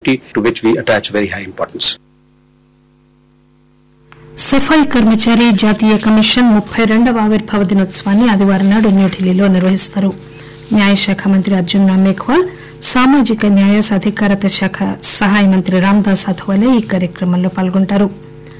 safety to which we attach very high importance. సఫాయి కర్మచారి జాతీయ commission ముప్పై రెండవ ఆవిర్భావ దినోత్సవాన్ని ఆదివారం నాడు న్యూఢిల్లీలో నిర్వహిస్తారు న్యాయశాఖ మంత్రి అర్జున్ రామ్ మేఘ్వాల్ సామాజిక న్యాయ సాధికారత శాఖ సహాయ మంత్రి రామ్దాస్ అథవాలే ఈ కార్యక్రమంలో పాల్గొంటారు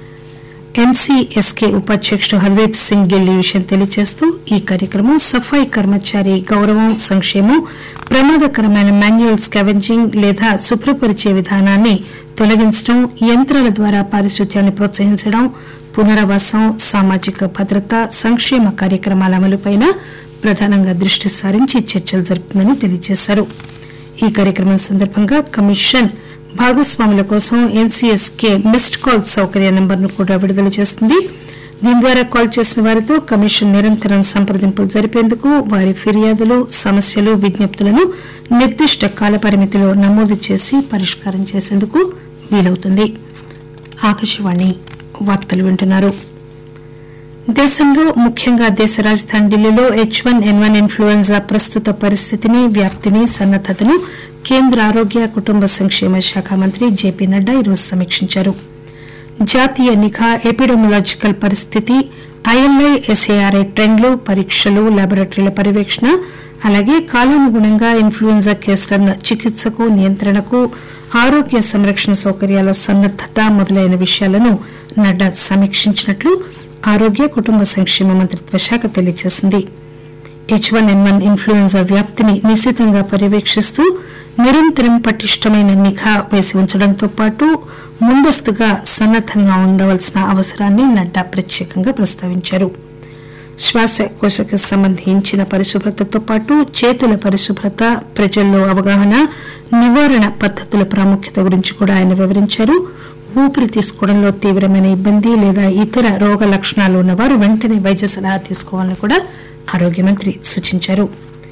ఎంసీఎస్కే ఉపాధ్యక్షుడు హర్దీప్ సింగ్ గిల్ ఈ విషయం తెలియజేస్తూ ఈ కార్యక్రమం సఫాయి కర్మచారి గౌరవం సంక్షేమం ప్రమాదకరమైన మాన్యువల్ స్కావెంజింగ్ లేదా శుభ్రపరిచే విధానాన్ని తొలగించడం యంత్రాల ద్వారా పారిశుధ్యాన్ని ప్రోత్సహించడం పునరావాసం సామాజిక భద్రత సంక్షేమ కార్యక్రమాల అమలుపై ప్రధానంగా దృష్టి సారించి చర్చలు జరుపుతుందని తెలియజేశారు ఈ కార్యక్రమం సందర్భంగా కమిషన్ భాగస్వాముల కోసం ఎన్సీఎస్కే మిస్డ్ కాల్ సౌకర్య నంబర్ను కూడా విడుదల చేస్తుంది దీని ద్వారా కాల్ చేసిన వారితో కమిషన్ నిరంతరం సంప్రదింపులు జరిపేందుకు వారి ఫిర్యాదులు సమస్యలు విజ్ఞప్తులను నిర్దిష్ట కాలపరిమితిలో నమోదు చేసి పరిష్కారం చేసేందుకు వీలవుతుంది ఆకాశవాణి వార్తలు వింటున్నారు దేశంలో ముఖ్యంగా దేశ రాజధాని ఢిల్లీలో H one N one influenza ప్రస్తుత పరిస్థితిని వ్యాప్తిని సన్నద్దతను కేంద్ర ఆరోగ్య కుటుంబ సంక్షేమ శాఖ మంత్రి జేపీ నడ్డా ఈరోజు సమీక్షించారు జాతీయ నిఘా ఎపిడమిలాజికల్ పరిస్థితి ఐఎల్ఐ ఎస్ఏఆర్ఐ ట్రెండ్లు పరీక్షలు లాబొరేటరీల పర్యవేక్షణ అలాగే కాలానుగుణంగా ఇన్ఫ్లుయెంజా కేసుల చికిత్సకు నియంత్రణకు ఆరోగ్య సంరక్షణ సౌకర్యాల సన్నద్దత మొదలైన విషయాలను నడ్డా సమీక్షించినట్లు ఆరోగ్య కుటుంబ సంక్షేమ మంత్రిత్వ శాఖ తెలియజేసింది H one N one influenza వ్యాప్తిని నిశితంగా పర్యవేక్షిస్తూ నిరంతరం పటిష్టమైన నిఘా వేసి ఉంచడంతో పాటు ముందస్తుగా సన్నద్దంగా ఉండవలసిన అవసరాన్ని నడ్డా ప్రత్యేకంగా ప్రస్తావించారు శ్వాసకోశకు సంబంధించిన పరిశుభ్రతతో పాటు చేతుల పరిశుభ్రత ప్రజల్లో అవగాహన నివారణ పద్దతుల ప్రాముఖ్యత గురించి కూడా ఆయన వివరించారు ఊపిరి తీసుకోవడంలో తీవ్రమైన ఇబ్బంది లేదా ఇతర రోగ లక్షణాలు ఉన్నవారు వెంటనే వైద్య సలహా తీసుకోవాలని కూడా ఆరోగ్య మంత్రి సూచించారు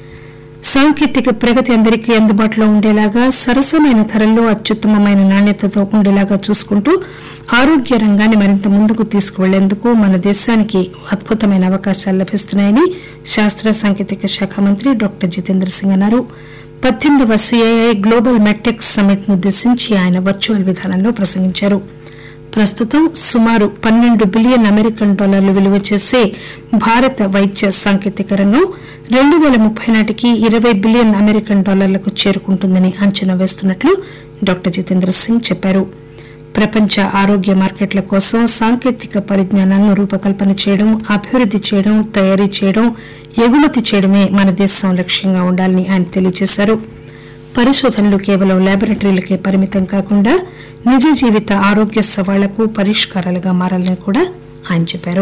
సాంకేతిక ప్రగతి అందరికీ అందుబాటులో ఉండేలాగా సరసమైన ధరల్లో అత్యుత్తమమైన నాణ్యతతో ఉండేలాగా చూసుకుంటూ ఆరోగ్య రంగాన్ని మరింత ముందుకు తీసుకువెళ్లేందుకు మన దేశానికి అద్భుతమైన అవకాశాలు లభిస్తున్నాయని శాస్త్ర సాంకేతిక శాఖ మంత్రి డాక్టర్ జితేంద్ర సింగ్ అన్నారు పద్దెనిమిదవ సిఐఐ గ్లోబల్ మెట్టెక్ సమ్మిట్ ను ఉద్దేశించి ఆయన వర్చువల్ విధానంలో ప్రసంగించారు ప్రస్తుతం సుమారు పన్నెండు బిలియన్ అమెరికన్ డాలర్లు విలువ చేసే భారత వైద్య సాంకేతిక రంగం రెండు పేల ముప్పై నాటికి ఇరవై బిలియన్ అమెరికన్ డాలర్లకు చేరుకుంటుందని అంచనా వేస్తున్నట్లు డాక్టర్ జితేంద్ర సింగ్ చెప్పారు ప్రపంచ ఆరోగ్య మార్కెట్ల కోసం సాంకేతిక పరిజ్ఞానాలను రూపకల్పన చేయడం అభివృద్ది చేయడం తయారీ చేయడం ఎగుమతి చేయడమే మన దేశం లక్ష్యంగా ఉండాలని ఆయన తెలియజేశారు పరిశోధనలు కేవలం ల్యాబొరేటరీలకే పరిమితం కాకుండా నిజ జీవిత ఆరోగ్య సవాళ్లకు పరిష్కారాలుగా మారాలని కూడా ఆయన చెప్పారు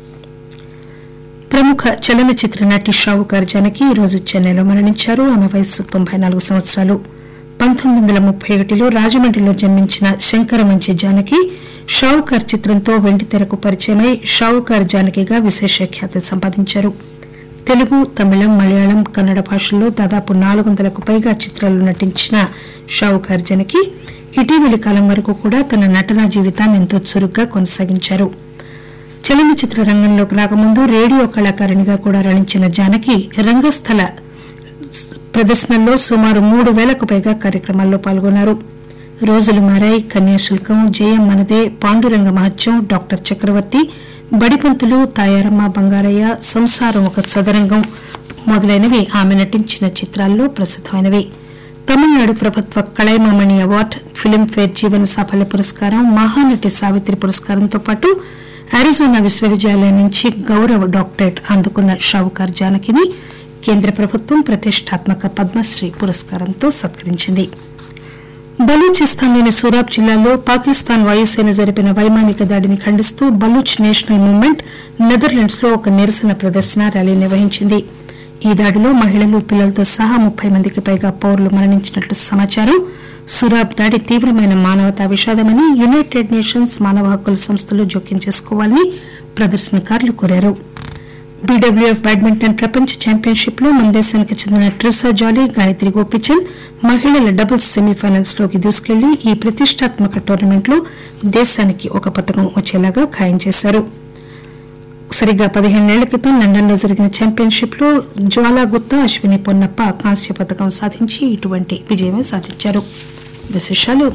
ప్రముఖ చలనచిత్ర నటి షావుకార్ జానకి ఈరోజు చెన్నైలో మరణించారు ఆమె వయస్సు తొంభై నాలుగు సంవత్సరాలు పంతొమ్మిది వందల ముప్పై ఒకటిలో రాజమండ్రిలో జన్మించిన శంకరమంచి జానకి షావుకార్ చిత్రంతో వెండితెరకు పరిచయమై షావుకార్ జానకిగా విశేష ఖ్యాతి సంపాదించారు తెలుగు తమిళం మలయాళం కన్నడ భాషల్లో దాదాపు నాలుగు వందలకు పైగా చిత్రాల్లో నటించిన షావుకార్ జనకి ఇటీవలి కాలం వరకు కూడా తన నటనా జీవితాన్ని ఎంతో చురుగ్గా కొనసాగించారు చలనచిత్ర రంగంలోకి రాకముందు రేడియో కళాకారిణిగా కూడా రాణించిన జానకి రంగస్థల ప్రదర్శనల్లో సుమారు మూడు వేలకు పైగా కార్యక్రమాల్లో పాల్గొన్నారు రోజులు మారాయి కన్యాశుల్కం జయం మనదే పాండురంగ మహత్యం డాక్టర్ చక్రవర్తి బడిపంతులు తాయారమ్మ బంగారయ్య సంసారం ఒక చదరంగం మొదలైనవి ఆమె నటించిన చిత్రాల్లో ప్రసిద్దమైనవి తమిళనాడు ప్రభుత్వ కళైమామణి అవార్డు ఫిలింఫేర్ జీవన సాఫల్య పురస్కారం మహానటి సావిత్రి పురస్కారంతో పాటు అరిజోనా విశ్వవిద్యాలయం నుంచి గౌరవ డాక్టరేట్ అందుకున్న షావుకార్ జానకిని కేంద్ర ప్రభుత్వం ప్రతిష్టాత్మక పద్మశ్రీ పురస్కారంతో సత్కరించింది బలూచిస్తాన్లోని సూరాబ్ జిల్లాలో పాకిస్తాన్ వాయుసేన జరిపిన వైమానిక దాడిని ఖండిస్తూ బలూచ్ నేషనల్ మూవ్మెంట్ నెదర్లాండ్స్ లో ఒక నిరసన ప్రదర్శన ర్యాలీ నిర్వహించింది ఈ దాడిలో మహిళలు పిల్లలతో సహా ముప్పై మందికి పైగా పౌరులు మరణించినట్లు సమాచారం సురాబ్ దాడి తీవ్రమైన మానవతా విషాదమని యునైటెడ్ నేషన్స్ మానవ హక్కుల సంస్థలు జోక్యం చేసుకోవాలని ప్రదర్శనకారులు కోరారు బీడబ్ల్యూఎఫ్ బ్యాడ్మింటన్ ప్రపంచ ఛాంపియన్షిప్ లో మన దేశానికి చెందిన ట్రిసా జాలీ గాయత్రి గోపిచంద్ మహిళల డబుల్స్ సెమీఫైనల్స్ లోకి దూసుకెళ్లి ఈ ప్రతిష్టాత్మక టోర్నమెంట్ లో దేశానికి ఒక పథకం వచ్చేలాగా ఖాయం చేశారు సరిగ్గా పదిహేనేళ్ల క్రితం లండన్ లో జరిగిన ఛాంపియన్షిప్ లో జ్వాలా గుత్తా అశ్విని పొన్నప్ప కాంస్య పథకం సాధించి ఇటువంటి విజయమే సాధించారు విశేషాలు